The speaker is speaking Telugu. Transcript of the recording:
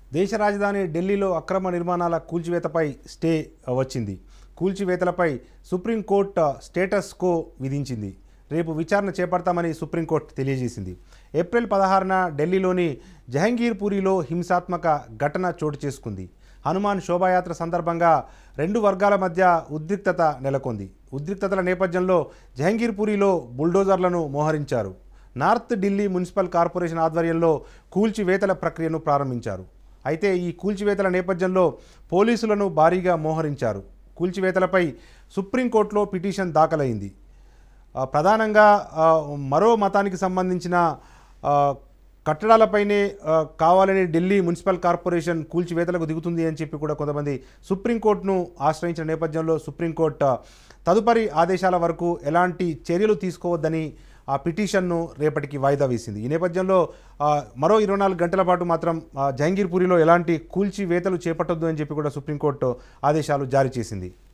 దేశ రాజధాని ఢిల్లీలో అక్రమ నిర్మాణాల కూల్చివేతపై స్టే వచ్చింది కూల్చివేతలపై సుప్రీంకోర్టు స్టేటస్ కో విధించింది రేపు విచారణ చేపడతామని సుప్రీంకోర్టు తెలియజేసింది ఏప్రిల్ పదహారున ఢిల్లీలోని జహంగీర్పూరిలో హింసాత్మక ఘటన చోటు చేసుకుంది హనుమాన్ శోభాయాత్ర సందర్భంగా రెండు వర్గాల మధ్య ఉద్రిక్తత నెలకొంది ఉద్రిక్తతల నేపథ్యంలో జహంగీర్పూరిలో బుల్డోజర్లను మోహరించారు నార్త్ ఢిల్లీ మున్సిపల్ కార్పొరేషన్ ఆధ్వర్యంలో కూల్చివేతల ప్రక్రియను ప్రారంభించారు అయితే ఈ కూల్చివేతల నేపథ్యంలో పోలీసులను భారీగా మోహరించారు కూల్చివేతలపై సుప్రీంకోర్టులో పిటిషన్ దాఖలైంది ఆ, ప్రధానంగా ఆ, మరో మతానికి సంబంధించిన ఆ, కట్టడాలపైనే ఆ, కావాలని ఢిల్లీ మున్సిపల్ కార్పొరేషన్ కూల్చివేతలకు దిగుతుంది అని చెప్పి కూడా కొంతమంది సుప్రీంకోర్టును ఆశ్రయించిన నేపథ్యంలో సుప్రీంకోర్టు తదుపరి ఆదేశాల వరకు ఎలాంటి చర్యలు తీసుకోవద్దని ఆ పిటిషన్ను రేపటికి వాయిదా వేసింది ఈ నేపథ్యంలో ఆ, మరో ఇరవై నాలుగు గంటల పాటు మాత్రం ఆ, జహంగీర్పూరిలో ఎలాంటి కూల్చివేతలు చేపట్టొద్దు అని చెప్పి కూడా సుప్రీంకోర్టు ఆదేశాలు జారీ చేసింది